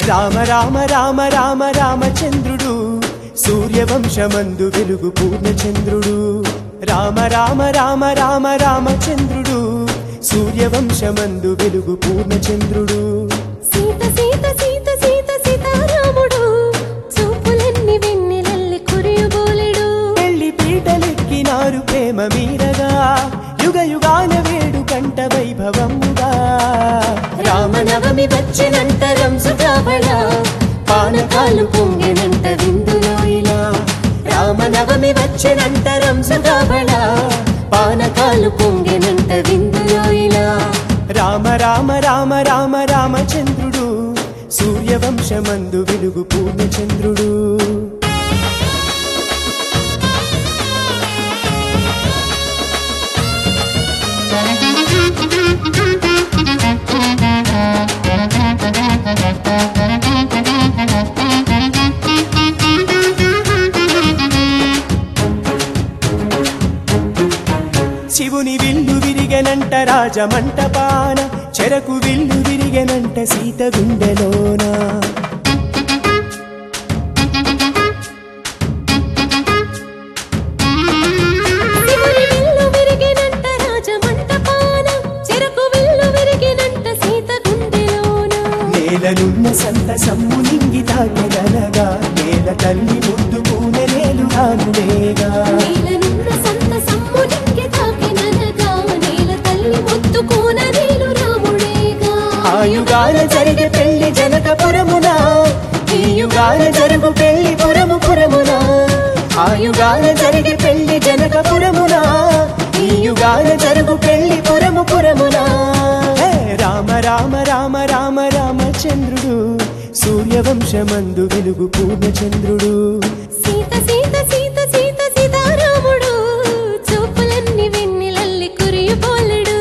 రామ రామ రామ రామ రామచంద్రుడు సూర్యవంశమందు వెలుగు పూర్ణచంద్రుడు రామ రామ రామ రామ రామచంద్రుడు సూర్యవంశమందు వెలుగు పూర్ణచంద్రుడు సీత సీత సీత సీత సీతారాముడు చూపులన్నీ వెన్నెలల్లి కురియబోలెడు పెళ్లి పీటలెక్కినారు ప్రేమ మీరగా యుగ యుగాన వేడు కంట వైభవముగా రామనవమి వచ్చినంత రంసుగాబడ పానకాలు పొంగినంత విందులో ఇలా రామనవమి వచ్చినంత రంసుగాబడ పానకాలు పొంగినంత విందులో ఇలా రామ రామ రామ రామ రామచంద్రుడు సూర్యవంశమందు వెలుగు పూర్ణచంద్రుడు శివుని విల్లు విరిగెనంట రాజమంటపాన చెరకు విల్లు విరిగెనంట సీత గుండెలోన శివుని విల్లు విరిగినంత రాజమంటపాన చెరకు విల్లు విరిగినంత సీత గుండెలోన నేలనున్న సంత సమ్మునింగి తాకెదనగా నేల తల్లి ముద్దు పూనె నేలు రానులేగా నీలనున్న సంత సమ్మునింగి తాకిననగా నేల తల్లి ముత్తుకోన నీలు రాముడేగా ఆయుగాల జరిగే పెళ్లి జనకపురమున ఈ యుగాల జరుగు పెళ్లి పురము పురమున ఆయుగాల జరిగే పెళ్లి జనకపురమున ఈ యుగాల జరుగు పెళ్లి పురము పురమున హే రామ రామ రామ రామ రామచంద్రుడు సూర్యవంశమందు వెలుగు పూర్ణచంద్రుడు సీత సీత సీత సీత సీతారాముడు చూపులన్నీ వెన్నెలల్లి కురియబోలెడు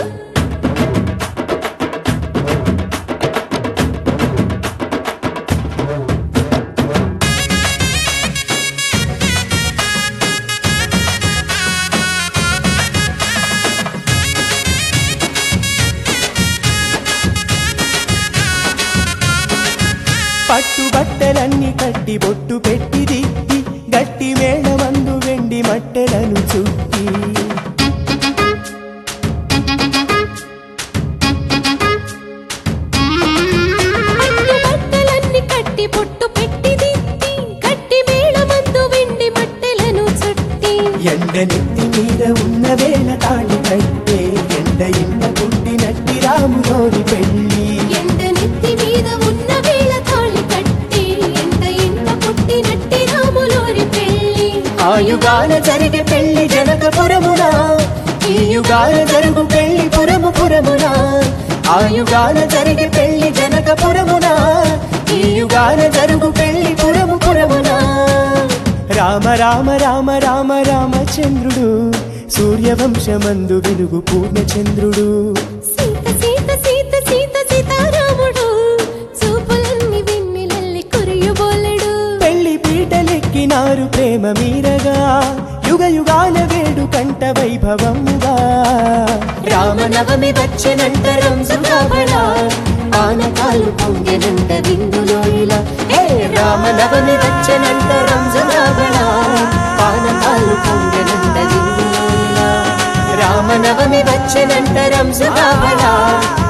పట్టు బట్టలన్నీ కట్టి బొట్టు పెట్టి దిట్టి గట్టి మేళమందు వెండి మట్టెలను చుట్టి పట్టు బట్టలన్నీ కట్టి పొట్టు పెట్టి దిత్తి కట్టి మేళమందు వెండి మట్టెలను చుట్టి ఎండ నెత్తి మీద ఉన్న వేళ తాళి కట్టే ఎండ ఇంట పుట్టినట్టి రాములోని పెళ్ళి ఎండ నెత్తి మీద ఉన్న వేళ తాళి కట్టి ఎండ ఎండ పుట్టినట్టి రాములోరి పెళ్ళి ఆయుగాల జరిగే పెళ్లి జనకపురమున ఈ యుగాల జరుగు పెళ్లి పురము పురమున ఆయుగాల జరిగే పెళ్లి జనకపురమున ఈ యుగాల జరుగు పెళ్లి పురము పురమున రామ రామ రామ రామ రామచంద్రుడు సూర్యవంశమందు వెలుగు పూర్ణచంద్రుడు సీత సీత సీత సీత సీతారాముడు చూపులన్నీ వెన్నెలల్లి కురియబోలెడు పెళ్లి పీటలెక్కినారు ప్రేమ మీరగా యుగ యుగాల వేడు కంట వైభవముగా రామనవమి వచ్చనంత రంజుగాబడా ఆనకాలు పొంగెనంత విందులో ఇలా హే రామనవమి వచ్చనంత రంజుగాబడా ఆనకాలు పొంగెనంత విందులో ఇలా రామనవమి వచ్చనంత రంజుగాబడా